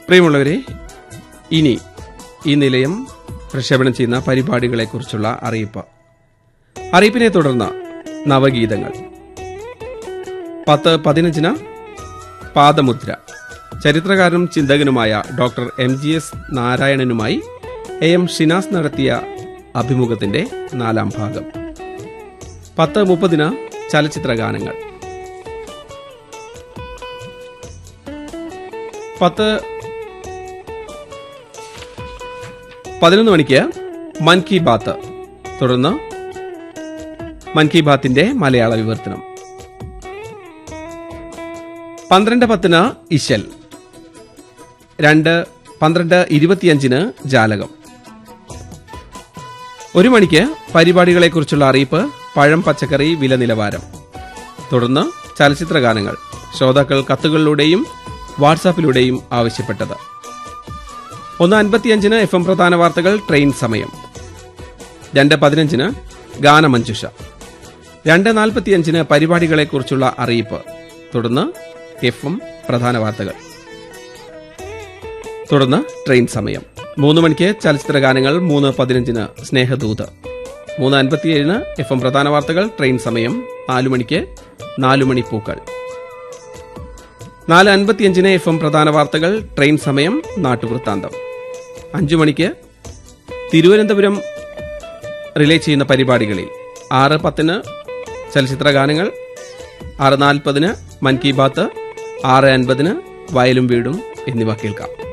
പ്രിയമുള്ളവരെ ഇനി ഈ നിലയം പ്രക്ഷേപണം ചെയ്യുന്ന പരിപാടികളെക്കുറിച്ചുള്ള അറിയിപ്പ് അറിയിപ്പിനെ തുടർന്ന് നവഗീതങ്ങൾ പത്ത് പതിനഞ്ചിന് പാദമുദ്ര ചരിത്രകാരനും ചിന്തകനുമായ ഡോക്ടർ എം ജി എസ് നാരായണനുമായി എ എം ഷിനാസ് നടത്തിയ അഭിമുഖത്തിന്റെ നാലാം ഭാഗം പത്ത് മുപ്പതിന് ചലച്ചിത്ര ഗാനങ്ങൾ പത്ത് പതിനൊന്ന് മണിക്ക് മൻ കി ബാത്ത് തുടർന്ന് മൻ കി ബാത്തിന്റെ മലയാള വിവർത്തനം പന്ത്രണ്ട് പത്തിന് ഇശൽ രണ്ട് പന്ത്രണ്ട് ഇരുപത്തിയഞ്ചിന് ജാലകം ഒരു മണിക്ക് പരിപാടികളെക്കുറിച്ചുള്ള അറിയിപ്പ് പഴം പച്ചക്കറി വില നിലവാരം തുടർന്ന് ചലച്ചിത്ര ഗാനങ്ങൾ ശ്രോതാക്കൾ കത്തുകളിലൂടെയും വാട്സാപ്പിലൂടെയും ആവശ്യപ്പെട്ടത് ഒന്ന് അൻപത്തിയഞ്ചിന് എഫ് എം പ്രധാന വാർത്തകൾ ട്രെയിൻ സമയം രണ്ട് പതിനഞ്ചിന് ഗാനമഞ്ജുഷ രണ്ട് നാൽപ്പത്തിയഞ്ചിന് പരിപാടികളെക്കുറിച്ചുള്ള അറിയിപ്പ് തുടർന്ന് എഫ് എം പ്രധാന വാർത്തകൾ തുടർന്ന് ട്രെയിൻ സമയം മൂന്ന് മണിക്ക് ചലച്ചിത്ര ഗാനങ്ങൾ മൂന്ന് പതിനഞ്ചിന് സ്നേഹദൂത് മൂന്ന് അൻപത്തിയേഴിന് എഫ് എം പ്രധാന വാർത്തകൾ ട്രെയിൻ സമയം നാലു മണിക്ക് നാലു മണി പൂക്കൾ നാല് അൻപത്തിയഞ്ചിന് എഫ് എം പ്രധാന വാർത്തകൾ ട്രെയിൻ സമയം നാട്ടുവൃത്താന്തം അഞ്ചു മണിക്ക് തിരുവനന്തപുരം റിലേ ചെയ്യുന്ന പരിപാടികളിൽ ആറ് പത്തിന് ചലച്ചിത്ര ഗാനങ്ങൾ ആറ് നാൽപ്പതിന് മൻ കി ബാത്ത് ആറ് അൻപതിന് വയലും വീടും എന്നിവ കേൾക്കാം